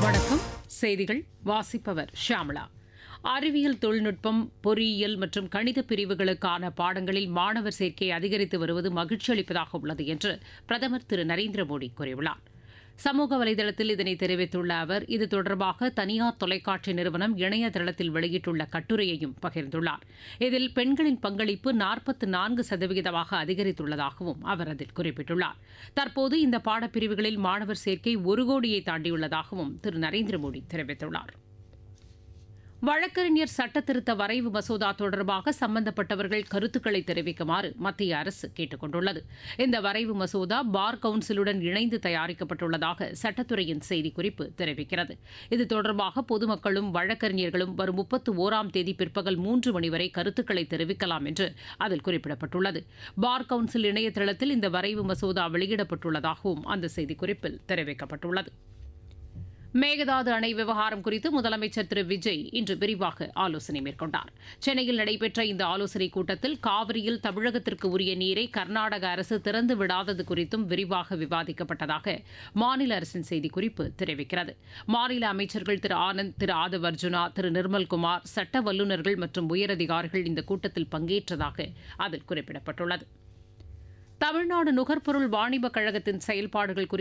வணக்கம் செய்திகள் வாசிப்பவர் ஷியாமளா அறிவியல் தொழில்நுட்பம் பொறியியல் மற்றும் கணித பிரிவுகளுக்கான பாடங்களில் மாணவர் சேர்க்கை அதிகரித்து வருவது மகிழ்ச்சி அளிப்பதாக உள்ளது என்று பிரதமர் திரு நரேந்திர மோடி கூறியுள்ளார் சமூக வலைதளத்தில் இதனை தெரிவித்துள்ள அவர் இது தொடர்பாக தனியார் தொலைக்காட்சி நிறுவனம் இணையதளத்தில் வெளியிட்டுள்ள கட்டுரையையும் பகிர்ந்துள்ளார் இதில் பெண்களின் பங்களிப்பு நாற்பத்து நான்கு சதவிகிதமாக அதிகரித்துள்ளதாகவும் அவர் அதில் குறிப்பிட்டுள்ளார் தற்போது இந்த பாடப்பிரிவுகளில் மாணவர் சேர்க்கை ஒரு கோடியை தாண்டியுள்ளதாகவும் திரு நரேந்திர மோடி தெரிவித்துள்ளார் வழக்கறிஞர் சட்டத்திருத்த வரைவு மசோதா தொடர்பாக சம்பந்தப்பட்டவர்கள் கருத்துக்களை தெரிவிக்குமாறு மத்திய அரசு கேட்டுக் கொண்டுள்ளது இந்த வரைவு மசோதா பார் கவுன்சிலுடன் இணைந்து தயாரிக்கப்பட்டுள்ளதாக சட்டத்துறையின் செய்திக்குறிப்பு தெரிவிக்கிறது இது தொடர்பாக பொதுமக்களும் வழக்கறிஞர்களும் வரும் முப்பத்து ஓராம் தேதி பிற்பகல் மூன்று மணி வரை கருத்துக்களை தெரிவிக்கலாம் என்று அதில் குறிப்பிடப்பட்டுள்ளது பார் கவுன்சில் இணையதளத்தில் இந்த வரைவு மசோதா வெளியிடப்பட்டுள்ளதாகவும் அந்த செய்திக்குறிப்பில் தெரிவிக்கப்பட்டுள்ளது மேகதாது அணை விவகாரம் குறித்து முதலமைச்சர் திரு விஜய் இன்று விரிவாக ஆலோசனை மேற்கொண்டார் சென்னையில் நடைபெற்ற இந்த ஆலோசனைக் கூட்டத்தில் காவிரியில் தமிழகத்திற்கு உரிய நீரை கர்நாடக அரசு திறந்து விடாதது குறித்தும் விரிவாக விவாதிக்கப்பட்டதாக மாநில அரசின் செய்திக்குறிப்பு தெரிவிக்கிறது மாநில அமைச்சர்கள் திரு ஆனந்த் திரு ஆதவ் அர்ஜுனா திரு நிர்மல்குமார் சட்ட வல்லுநர்கள் மற்றும் உயரதிகாரிகள் இந்த கூட்டத்தில் பங்கேற்றதாக அதில் குறிப்பிடப்பட்டுள்ளது தமிழ்நாடு நுகர்பொருள் வாணிபக் கழகத்தின் செயல்பாடுகள் குறித்து